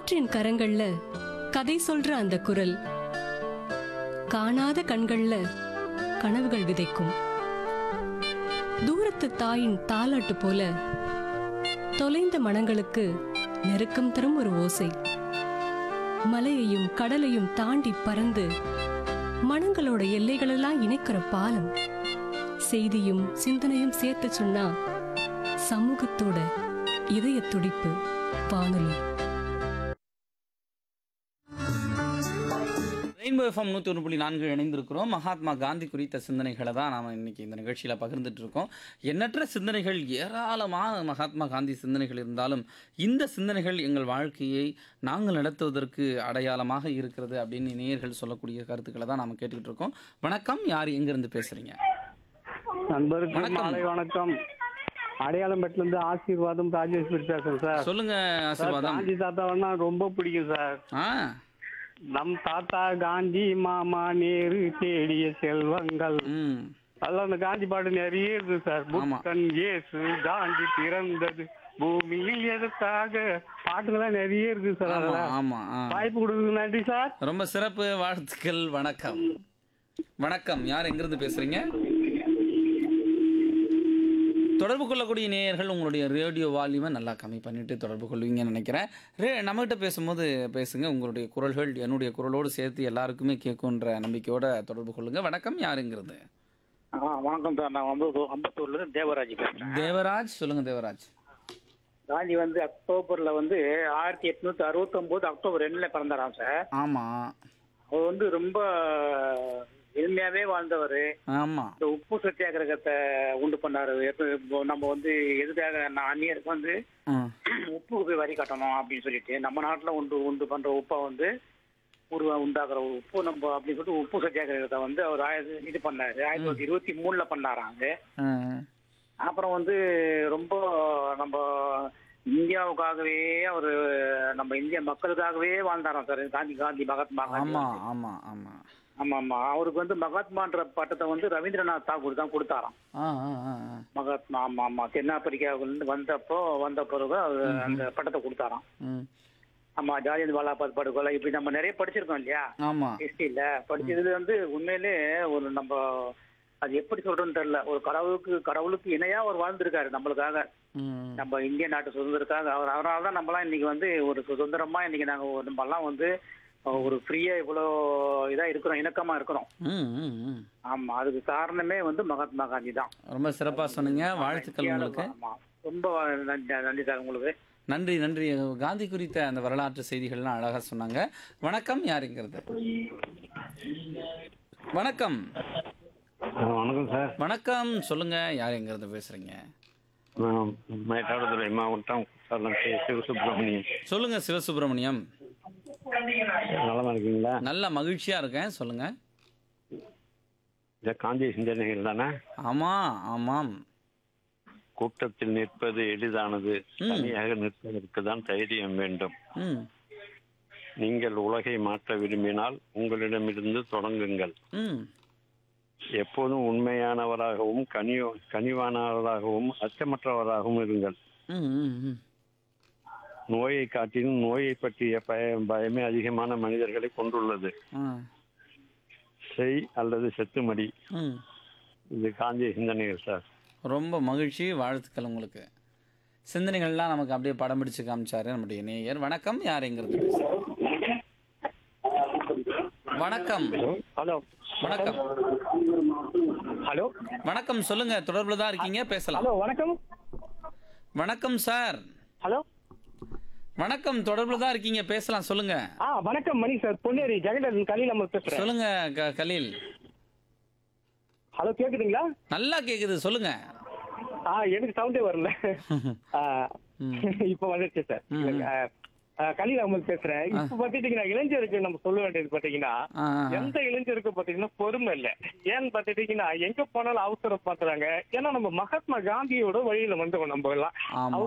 காற்றின் கரங்கள்ல கதை சொல்ற அந்த குரல் காணாத கண்கள்ல கனவுகள் விதைக்கும் தூரத்து தாயின் தாலாட்டு போல தொலைந்த மனங்களுக்கு நெருக்கம் தரும் ஒரு ஓசை மலையையும் கடலையும் தாண்டி பறந்து மனங்களோட எல்லைகளெல்லாம் இணைக்கிற பாலம் செய்தியும் சிந்தனையும் சேர்த்து சொன்னா சமூகத்தோட இதய துடிப்பு வானொலி ரெயின்போ எஃப்எம் நூற்றி ஒன்று புள்ளி நான்கு இணைந்திருக்கிறோம் மகாத்மா காந்தி குறித்த சிந்தனைகளை தான் நாம் இன்னைக்கு இந்த நிகழ்ச்சியில் பகிர்ந்துட்டு இருக்கோம் எண்ணற்ற சிந்தனைகள் ஏராளமான மகாத்மா காந்தி சிந்தனைகள் இருந்தாலும் இந்த சிந்தனைகள் எங்கள் வாழ்க்கையை நாங்கள் நடத்துவதற்கு அடையாளமாக இருக்கிறது அப்படின்னு நேயர்கள் சொல்லக்கூடிய கருத்துக்களை தான் நாம் கேட்டுக்கிட்டு இருக்கோம் வணக்கம் யார் எங்கேருந்து பேசுகிறீங்க நண்பருக்கு வணக்கம். மாலை வணக்கம் அடையாளம்பேட்டில இருந்து ஆசீர்வாதம் ராஜேஸ்வரி பேசுறேன் சார் சொல்லுங்க சார், ஆசீர்வாதம் காந்தி தாத்தாவன்னா ரொம்ப பிடிக்கும் சார் ஆ நம் தாத்தா காந்தி மாமா நேரு தேடிய செல்வங்கள் ம் அதெல்லாம் அந்த காந்தி பாட்டு நிறைய இருக்கு சார் ஆமா. புத்தன் இயேசு காந்தி பிறந்தது பூமியில் எதற்காக பாட்டுகள்லாம் நிறைய இருக்கு சார் ஆமாம் அதெல்லாம் ஆமாம் ஆ வாய்ப்பு கொடுக்குறது நன்றி சார் ரொம்ப சிறப்பு வாழ்த்துக்கள் வணக்கம் வணக்கம் யார் எங்கிருந்து பேசுறீங்க தொடர்பு கொள்ளக்கூடிய நேயர்கள் உங்களுடைய ரேடியோ வால்யூமை நல்லா கம்மி பண்ணிட்டு தொடர்பு கொள்வீங்கன்னு நினைக்கிறேன் ரே நம்மகிட்ட பேசும்போது பேசுங்க உங்களுடைய குரல்கள் என்னுடைய குரலோடு சேர்த்து எல்லாருக்குமே கேட்குன்ற நம்பிக்கையோட தொடர்பு கொள்ளுங்க வணக்கம் யாருங்கிறது ஆ வணக்கம் சார் நான் அம்பத்தூர் அம்பத்தூர்ல இருந்து தேவராஜ் பேசுறேன் தேவராஜ் சொல்லுங்க தேவராஜ் காந்தி வந்து அக்டோபர்ல வந்து ஆயிரத்தி எட்நூத்தி அறுபத்தொன்பது அக்டோபர் ரெண்டுல பிறந்தாராம் சார் ஆமாம் அவர் வந்து ரொம்ப எளிமையாவே வாழ்ந்தவர் ஆமாம் இந்த உப்பு சத்தியாகிரகத்தை உண்டு பண்ணாரு எப்ப இப்போ நம்ம வந்து எதுக்காக நான் அந்நியருக்கு வந்து ம் உப்புக்கு போய் வரி கட்டணும் அப்படின்னு சொல்லிட்டு நம்ம நாட்டுல உண்டு உண்டு பண்ற உப்பை வந்து உருவா உண்டாக்குற ஒரு உப்பு நம்ம அப்படின்னு சொல்லிட்டு உப்பு சத்தியாகிரகத்தை வந்து அவர் ஆயிரத்தி இது பண்ணாரு ஆயிரத்தி தொள்ளாயிரத்தி இருபத்தி மூணுல பண்ணாராம் அது ஆ, அப்புறம் வந்து ரொம்ப நம்ம இந்தியாவுக்காகவே அவர் நம்ம இந்திய மக்களுக்காகவே வாழ்ந்தாராம் சார் காந்தி காந்தி மகாத்மா காந்தி ஆமாம் ஆமாம் ஆமாம் ஆமா ஆமா அவருக்கு வந்து மகாத்மான்ற பட்டத்தை வந்து ரவீந்திரநாத் தாகூர் தான் கொடுத்தாராம் ஆ ஆ ஆ ஆ. மகாத்மா ஆமா ஆமா தென்னாப்பிரிக்காவிலிருந்து வந்தப்போ வந்த பிறகு அவர் அந்த பட்டத்தை கொடுத்தாராம் ம் ஆமா ஜாலியன் வாலாபாத் படுகொலை இப்படி நம்ம நிறைய படிச்சிருக்கோம் இல்லையா ஆமாம் ஹிஸ்டரியில படிச்சது வந்து உண்மையிலே ஒரு நம்ம அது எப்படி சொல்றோம்னு தெரியல ஒரு கடவுளுக்கு கடவுளுக்கு இணையா அவர் வாழ்ந்திருக்காரு நம்மளுக்காக ம் நம்ம இந்திய நாட்டு சுதந்திரத்துக்காக அவர் அவரால் தான் நம்மலாம் இன்னைக்கு வந்து ஒரு சுதந்திரமா இன்னைக்கு நாங்க ஒரு- நம்மலாம் வந்து ஒரு ஃப்ரீயா இவ்வளோ இதா இருக்கிறோம் இணக்கமா இருக்கிறோம் ம் ம் ம் ஆமா அதுக்கு காரணமே வந்து மகாத்மா காந்தி தான் ரொம்ப சிறப்பாக சொன்னீங்க வாழ்த்துக்கள் உங்களுக்கு ஆமா ரொம்ப நன்றி நன்றி சார் உங்களுக்கு நன்றி நன்றி காந்தி குறித்த அந்த வரலாற்று செய்திகள்லாம் அழகாக சொன்னாங்க வணக்கம் யாருங்கிறது வணக்கம் வணக்கம் சார் வணக்கம் சொல்லுங்க யாருங்கிறது பேசுறீங்க நான் மயிலாடுதுறை மாவட்டம் சேலம் கே. சிவசுப்பிரமணியன் சொல்லுங்க சிவசுப்பிரமணியம் நலமா இருக்கீங்களா நல்ல மகிழ்ச்சியா இருக்கேன் சொல்லுங்க இந்த காந்தி சிந்தனைகள் தானே ஆமா ஆமாம் கூட்டத்தில் நிற்பது எளிதானது ம். தனியாக நிற்பதற்கு தான் தைரியம் வேண்டும் ம் நீங்கள் உலகை மாற்ற விரும்பினால் உங்களிடமிருந்து தொடங்குங்கள் ம் எப்போதும் உண்மையானவராகவும் கனிவ கனிவானவராகவும் அச்சமற்றவராகவும் இருங்கள் ம் ம் ம் நோயை காட்டிலும் நோயை பற்றிய பய பயமே அதிகமான மனிதர்களை கொண்டுள்ளது ஆ செய் அல்லது செத்துமடி ம் இது காந்திய சிந்தனைகள் சார் ரொம்ப மகிழ்ச்சி வாழ்த்துக்கள் உங்களுக்கு சிந்தனைகள்லாம் நமக்கு அப்படியே படம் பிடிச்சு காமிச்சாரு நம்முடைய நேயர் வணக்கம் யாருங்கிறது பேசுறீங்க? வணக்கம் ஹலோ வணக்கம் ஹலோ வணக்கம் சொல்லுங்க தொடர்புல தான் இருக்கீங்க பேசலாம் ஹலோ வணக்கம் வணக்கம் சார் ஹலோ வணக்கம் தொடர்புல தான் இருக்கீங்க பேசலாம் சொல்லுங்க ஆ வணக்கம் மணி சார் பொன்னேரி ஜெகதன் கலியில் நம்ம பேசுறேன் சொல்லுங்க க- கலீல் ஹலோ கேக்குதுங்களா நல்லா கேக்குது சொல்லுங்க ஆ எனக்கு சவுண்டே வரல ஆ, இப்ப வந்துருச்சு சார் ம். ஆ, ஆ, கலீல் அகமது பேசுறேன் இப்ப பாத்துட்டீங்கன்னா இளைஞருக்கு நம்ம சொல்ல வேண்டியது பாத்தீங்கன்னா ஆ, ஆ, ஆ. எந்த இளைஞருக்கு பாத்தீங்கன்னா பொறுமை இல்ல ஏன்னு பாத்துட்டீங்கன்னா எங்க போனாலும் அவசரம் பாத்துறாங்க ஏன்னா நம்ம மகாத்மா காந்தியோட வழியில வந்தோம் நம்ம எல்லாம் ஆமா